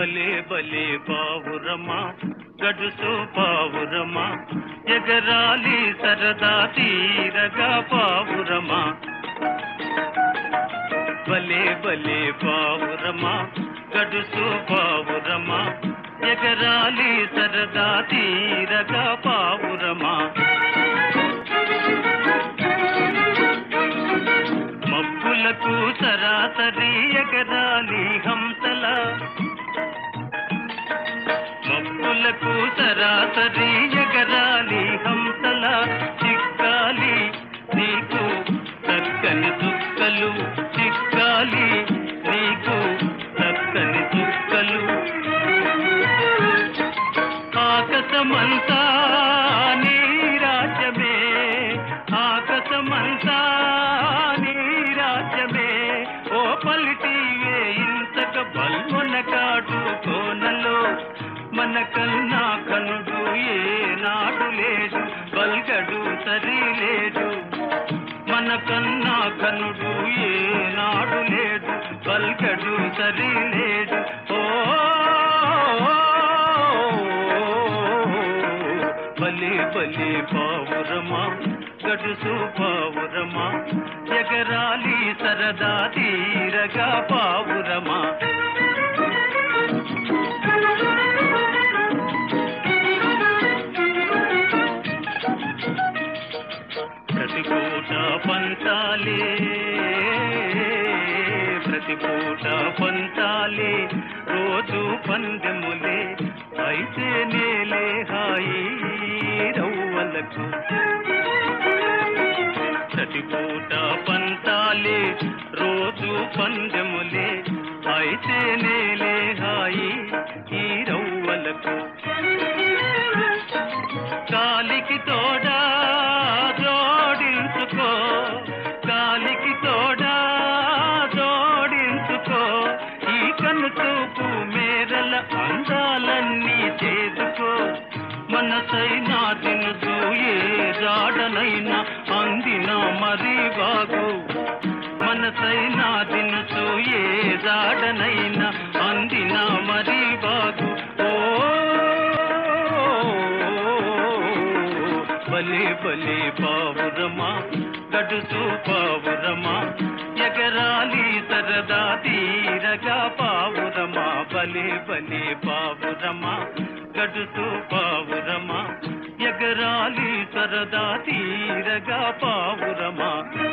బలే బలే పావురమా గడుసు పావురమా ఎగరాలి సరదా తీరగా పావురమా బలే బలే పావురమా గడుసు పావురమా ఎగరాలి సరదా తీరగా పావురమా మబ్బులకు సరాసరి ఎగరాలి హంసల మబ్బులకు సరాసరి ఎగరాలి హంసల చిక్కాలి నీకు చక్కని చుక్కలు చిక్కాలి నీకు చక్కని చుక్కలు ఆకాశమంతా నీ రాజ్యమే ఆకాశమంతా నీ రాజ్యమే ఓ పలిటివే ఇంతక బల్వన కాడు కోనలో మన కన్నా కనుడు ఏ నాడు లేడు బల్గడు సరి లేడు మన కన్నా కనుడు ఏ నాడు లేడు బల్గడు సరి లేడు ఓ బలి బలి పావురమా గడుసు పావురమా ఎగరాలి సరదా తీరగా పావురమా ప్రతి పూట పంచాలి ప్రతి పూట పంచాలి రోజు పందెములే అయితే నేలే హాయి రవ్వలకు ప్రతి పూట పంచాలి రోజు పందెములే అయితే నేలే హాయి ఈ రవ్వలకు కాలికి తోడా జోడించుకో కాలికి తోడా జోడించుకో ఈ కన్ను చూపు మేరల అందాలన్నీ చేసుకో మనసైనా తినుసు ఏ జాడనైనా అందిన మరీ బాగు మనసైనా తినుసు ఏ జాడనైనా అందిన మరీ బాగు ఓ బలే బలే పావురమా గడుసు పావురమా ఎగరాలి సరదా తీరగా పావురమా బలే బలే పావురమా గడుసు పావురమా ఎగరాలి సరదా తీరగా పావురమా